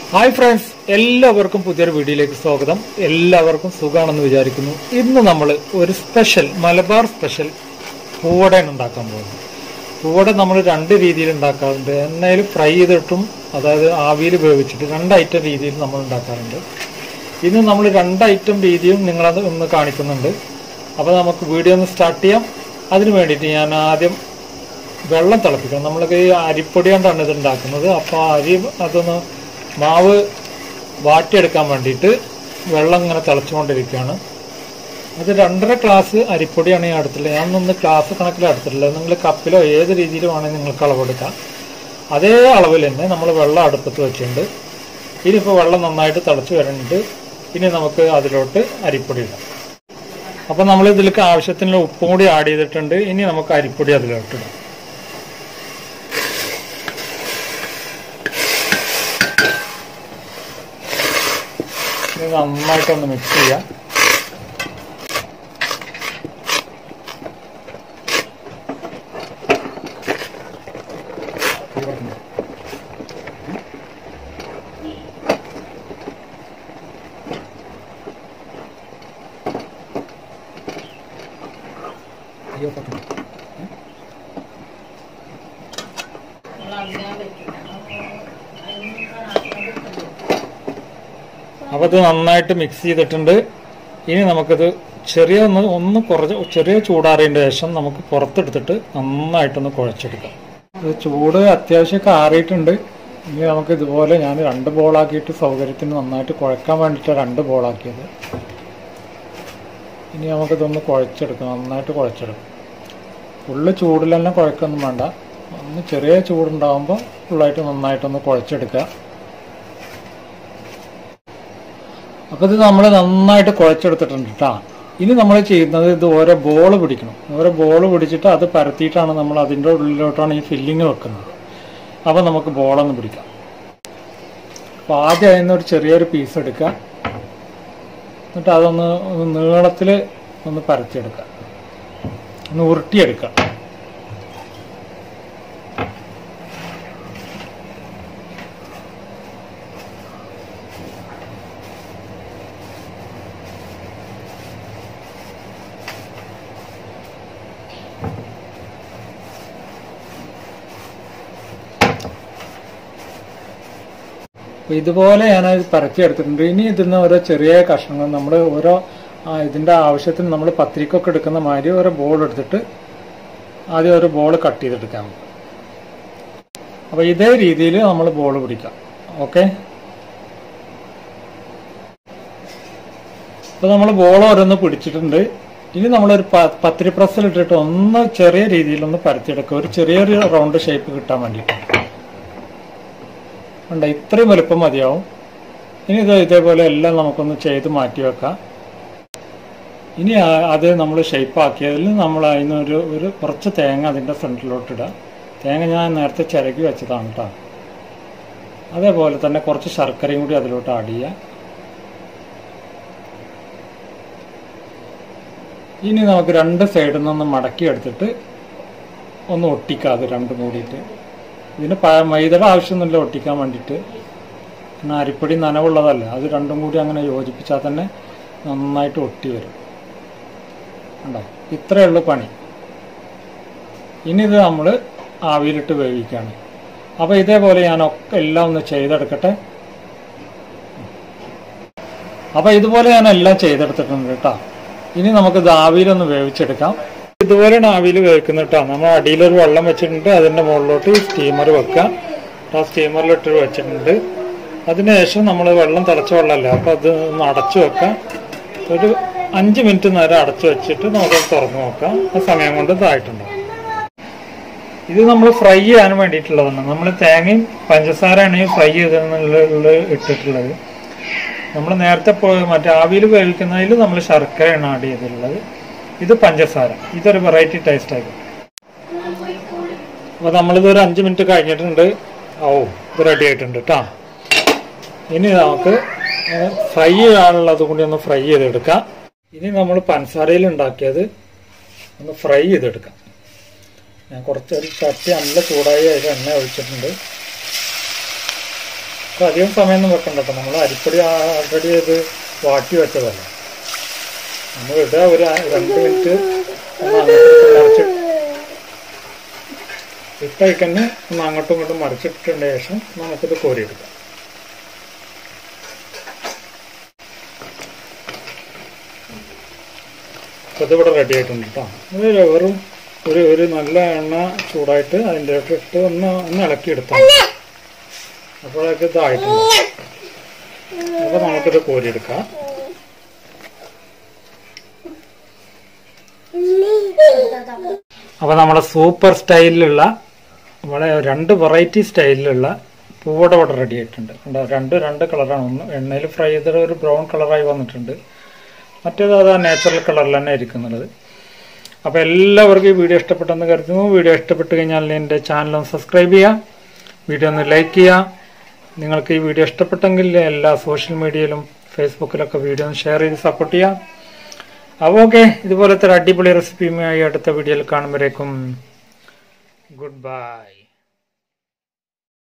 Hi friends എല്ലാവർക്കും പുതിയൊരു വീഡിയോയിലേക്ക് സ്വാഗതം എല്ലാവർക്കും സുഖമാണെന്ന് വിചാരിക്കുന്നു ഇന്ന് നമ്മൾ ഒരു സ്പെഷ്യൽ മലബാർ സ്പെഷ്യൽ പൂവടയാണ് ഉണ്ടാക്കാൻ പോകുന്നത് പൂവട നമ്മൾ രണ്ട് രീതിയിൽ ഉണ്ടാക്കാറുണ്ട് എണ്ണയിൽ ഫ്രൈ ചെയ്തിട്ടും അതായത് ആവിയിൽ വേവിച്ചിട്ട് രണ്ട് ഐറ്റം രീതിയിൽ നമ്മൾ ഉണ്ടാക്കാറുണ്ട് ഇന്ന് നമ്മൾ രണ്ട് ഐറ്റം രീതിയും നിങ്ങളത് ഒന്ന് കാണിക്കുന്നുണ്ട് അപ്പോൾ നമുക്ക് വീഡിയോ ഒന്ന് സ്റ്റാർട്ട് ചെയ്യാം അതിന് വേണ്ടിയിട്ട് ഞാൻ ആദ്യം വെള്ളം തിളപ്പിക്കണം നമ്മൾക്ക് ഈ അരിപ്പൊടി കൊണ്ടാണ് ഇത് ഉണ്ടാക്കുന്നത് അപ്പോൾ അരി അതൊന്ന് മാവ് വാട്ടിയെടുക്കാൻ വേണ്ടിയിട്ട് വെള്ളം ഇങ്ങനെ തിളച്ചുകൊണ്ടിരിക്കുകയാണ് അത് രണ്ടര ഗ്ലാസ് അരിപ്പൊടിയാണ് ഞാൻ എടുത്തിട്ടുള്ളത് ഞാൻ ഒന്ന് ഗ്ലാസ് കണക്കിൽ എടുത്തിട്ടുള്ളത് നിങ്ങൾ കപ്പിലോ ഏത് രീതിയിലും ആണെങ്കിൽ നിങ്ങൾക്ക് അളവെടുക്കാം അതേ അളവിൽ തന്നെ നമ്മൾ വെള്ളം അടുപ്പത്ത് വെച്ചിട്ടുണ്ട് ഇനിയിപ്പോൾ വെള്ളം നന്നായിട്ട് തിളച്ച് വരുന്നുണ്ട് ഇനി നമുക്ക് അതിലോട്ട് അരിപ്പൊടി ഇടാം അപ്പോൾ നമ്മൾ ഇതിലേക്ക് ആവശ്യത്തിനുള്ള ഉപ്പും കൂടി ആഡ് ചെയ്തിട്ടുണ്ട് ഇനി നമുക്ക് അരിപ്പൊടി അതിലോട്ട് ഇടാം ഇത് നന്നായിട്ടൊന്ന് മിക്സ് ചെയ്യാം അപ്പോൾ ഇത് നന്നായിട്ട് മിക്സ് ചെയ്തിട്ടുണ്ട് ഇനി നമുക്കിത് ചെറിയ ഒന്ന് ഒന്ന് കുറച്ച് ചെറിയ ചൂടാറിയതിൻ്റെ ശേഷം നമുക്ക് പുറത്തെടുത്തിട്ട് നന്നായിട്ടൊന്ന് കുഴച്ചെടുക്കാം ഇത് ചൂട് അത്യാവശ്യമൊക്കെ ആറിയിട്ടുണ്ട് ഇനി നമുക്ക് ഇതുപോലെ ഞാൻ രണ്ട് ബോളാക്കിയിട്ട് സൗകര്യത്തിന് നന്നായിട്ട് കുഴക്കാൻ വേണ്ടിയിട്ടാണ് രണ്ട് ബോളാക്കിയത് ഇനി നമുക്കിതൊന്ന് കുഴച്ചെടുക്കാം നന്നായിട്ട് കുഴച്ചെടുക്കാം ഫുള്ള് ചൂടിൽ തന്നെ കുഴക്കൊന്നും വേണ്ട ഒന്ന് ചെറിയ ചൂടുണ്ടാകുമ്പോൾ ഫുള്ളായിട്ട് നന്നായിട്ടൊന്ന് കുഴച്ചെടുക്കുക അപ്പോൾ ഇത് നമ്മൾ നന്നായിട്ട് കുഴച്ചെടുത്തിട്ടുണ്ട് കേട്ടോ ഇനി നമ്മൾ ചെയ്യുന്നത് ഇത് ഓരോ ബോൾ പിടിക്കണം ഓരോ ബോൾ പിടിച്ചിട്ട് അത് പരത്തിയിട്ടാണ് നമ്മൾ അതിൻ്റെ ഉള്ളിലോട്ടാണ് ഈ ഫില്ലിങ് വെക്കുന്നത് അപ്പോൾ നമുക്ക് ബോളൊന്ന് പിടിക്കാം അപ്പോൾ ആദ്യം അതിൽ നിന്ന് ഒരു ചെറിയൊരു പീസ് എടുക്കുക എന്നിട്ട് അതൊന്ന് നീളത്തിൽ ഒന്ന് പരത്തിയെടുക്കുക ഒന്ന് ഉരുട്ടിയെടുക്കുക അപ്പൊ ഇതുപോലെ ഞാൻ പരത്തി എടുത്തിട്ടുണ്ട് ഇനി ഇതിൽ നിന്ന് ഓരോ ചെറിയ കഷ്ണങ്ങൾ നമ്മൾ ഓരോ ആ, ഇതിന്റെ ആവശ്യത്തിന് നമ്മൾ പത്രിക്കൊക്കെ എടുക്കുന്ന മാതിരി ഓരോ ബോൾ എടുത്തിട്ട് ആദ്യം ഒരു ബോൾ കട്ട് ചെയ്തെടുക്കാൻ നമുക്ക് അപ്പൊ ഇതേ രീതിയിൽ നമ്മൾ ബോൾ പിടിക്കാം ഓക്കെ അപ്പൊ നമ്മൾ ബോൾ ഓരോന്ന് പിടിച്ചിട്ടുണ്ട് ഇനി നമ്മളൊരു പ- പത്തിരി പ്രസ്സിൽ ഇട്ടിട്ട് ഒന്ന് ചെറിയ രീതിയിൽ ഒന്ന് പരത്തിയെടുക്കുക ഒരു ചെറിയൊരു റൗണ്ട് ഷേപ്പ് കിട്ടാൻ വേണ്ടിയിട്ട് ഉണ്ട് ഇത്രയും വലുപ്പം മതിയാവും ഇനി ഇത് ഇതേപോലെ എല്ലാം നമുക്കൊന്ന് ചെയ്ത് മാറ്റി വെക്കാം ഇനി ആ- അത് നമ്മൾ ഷേപ്പ് ആക്കിയതിൽ നമ്മൾ അതിനൊരു ഒരു കുറച്ച് തേങ്ങ അതിൻ്റെ ഫ്രണ്ടിലോട്ട് ഇടാം തേങ്ങ ഞാൻ നേരത്തെ ചിരകി വെച്ചതാണ് കേട്ടോ അതേപോലെ തന്നെ കുറച്ച് ശർക്കരയും കൂടി അതിലോട്ട് ആഡ് ചെയ്യാം ഇനി നമുക്ക് രണ്ട് സൈഡിൽ നിന്ന് മടക്കി എടുത്തിട്ട് ഒന്ന് ഒട്ടിക്കാം അത് രണ്ടും കൂടിയിട്ട് ഇതിന് പ- മൈദയുടെ ആവശ്യമൊന്നുമില്ല ഒട്ടിക്കാൻ വേണ്ടിയിട്ട് പിന്നെ അരിപ്പൊടി നനവുള്ളതല്ല അത് രണ്ടും കൂടി അങ്ങനെ യോജിപ്പിച്ചാൽ തന്നെ നന്നായിട്ട് ഒട്ടി വരും ഉണ്ടോ ഇത്രയേ ഉള്ളൂ പണി ഇനി ഇത് നമ്മൾ ആവിയിലിട്ട് വേവിക്കുകയാണ് അപ്പോൾ ഇതേപോലെ ഞാൻ ഒക്കെ എല്ലാം ഒന്ന് ചെയ്തെടുക്കട്ടെ അപ്പോൾ ഇതുപോലെ ഞാൻ എല്ലാം ചെയ്തെടുത്തിട്ടുണ്ട് കേട്ടോ ഇനി നമുക്ക് ഇത് ആവിയിലൊന്ന് വേവിച്ചെടുക്കാം ഇതുപോലെയാണ് ആവിയിൽ വേവിക്കുന്നത് കേട്ടോ നമ്മൾ അടിയിലൊരു വെള്ളം വെച്ചിട്ടുണ്ട് അതിൻ്റെ മുകളിലോട്ട് ഈ സ്റ്റീമർ വെക്കാം ആ സ്റ്റീമറിലിട്ട് വെച്ചിട്ടുണ്ട് അതിനുശേഷം നമ്മൾ വെള്ളം തിളച്ച വെള്ളമല്ലേ അപ്പോൾ അത് ഒന്ന് അടച്ചു വെക്കാം ഒരു അഞ്ച് മിനിറ്റ് നേരം അടച്ചു വെച്ചിട്ട് നമുക്ക് തുറന്നു നോക്കാം ആ സമയം കൊണ്ട് ഇതായിട്ടുണ്ടാവും ഇത് നമ്മൾ ഫ്രൈ ചെയ്യാൻ വേണ്ടിയിട്ടുള്ളതാണ് നമ്മൾ തേങ്ങയും പഞ്ചസാരയാണ് ഈ ഫ്രൈ ചെയ്തെന്നുള്ള ഇട്ടിട്ടുള്ളത് നമ്മൾ നേരത്തെ പോയി മറ്റേ ആവിയിൽ വേവിക്കുന്നതിൽ നമ്മൾ ശർക്കരയാണ് ആഡ് ചെയ്തിട്ടുള്ളത് ഇത് പഞ്ചസാര ഇതൊരു വെറൈറ്റി ടേസ്റ്റ് ആയിരിക്കും അപ്പോൾ നമ്മളിത് ഒരു അഞ്ച് മിനിറ്റ് കഴിഞ്ഞിട്ടുണ്ട് ഓ ഇത് റെഡി ആയിട്ടുണ്ട് കേട്ടോ ഇനി നമുക്ക് ഫ്രൈ ചെയ്യാനുള്ളത് കൂടി ഒന്ന് ഫ്രൈ ചെയ്തെടുക്കാം ഇനി നമ്മൾ പഞ്ചസാരയിൽ ഉണ്ടാക്കിയത് ഒന്ന് ഫ്രൈ ചെയ്തെടുക്കാം ഞാൻ കുറച്ചൊരു ചട്ടി നല്ല ചൂടായി അതിൽ എണ്ണ ഒഴിച്ചിട്ടുണ്ട് ഇപ്പൊ അധികം സമയമൊന്നും വെക്കണ്ട കേട്ടോ നമ്മൾ അരിപ്പൊടി ആൾറെഡി ഇത് വാട്ടി വെച്ചതല്ല നമ്മൾ ഇടുക ഒരു ആ- രണ്ട് മിനിറ്റ് ഒന്ന് അങ്ങോട്ടും മറിച്ച് ഇട്ടേക്കന്നെ ഒന്ന് അങ്ങോട്ടും ഇങ്ങോട്ടും മറിച്ചിട്ടതിന് ശേഷം നമുക്കിത് കോരിയെടുക്കാം അപ്പോൾ ഇതിവിടെ റെഡി ആയിട്ടുണ്ട് കേട്ടോ ഇത് വെറും ഒരു ഒരു നല്ല എണ്ണ ചൂടായിട്ട് അതിൻ്റെ ഇട്ട് ഒന്ന് ഒന്ന് ഇളക്കിയെടുത്താൽ മതി. അപ്പോഴേക്ക് ഇതായിട്ടുണ്ട് അപ്പോൾ നമുക്കിത് കോരിയെടുക്കാം അപ്പോൾ നമ്മുടെ സൂപ്പർ സ്റ്റൈലിലുള്ള വളരെ രണ്ട് വെറൈറ്റി സ്റ്റൈലിലുള്ള പൂവട ഇവിടെ റെഡി ആയിട്ടുണ്ട് കണ്ടോ രണ്ട് രണ്ട് കളറാണ് ഒന്ന് എണ്ണയിൽ ഫ്രൈ ചെയ്തിട്ട് ഒരു ബ്രൗൺ കളറായി വന്നിട്ടുണ്ട് മറ്റേത് അത് നാച്ചുറൽ കളറിൽ തന്നെ ഇരിക്കുന്നത് അപ്പോൾ എല്ലാവർക്കും ഈ വീഡിയോ ഇഷ്ടപ്പെട്ടെന്ന് കരുതുന്നു വീഡിയോ ഇഷ്ടപ്പെട്ട് കഴിഞ്ഞാൽ എൻ്റെ ചാനൽ ഒന്ന് സബ്സ്ക്രൈബ് ചെയ്യുക വീഡിയോ ഒന്ന് ലൈക്ക് ചെയ്യുക നിങ്ങൾക്ക് ഈ വീഡിയോ ഇഷ്ടപ്പെട്ടെങ്കിൽ എല്ലാ സോഷ്യൽ മീഡിയയിലും ഫേസ്ബുക്കിലൊക്കെ വീഡിയോ ഒന്ന് ഷെയർ ചെയ്ത് സപ്പോർട്ട് ചെയ്യാം അപ്പോൾ ഓക്കെ ഇതുപോലത്തെ ഒരു അടിപൊളി റെസിപ്പിയുമായി അടുത്ത വീഡിയോയിൽ കാണുമ്പോഴേക്കും ഗുഡ് ബൈ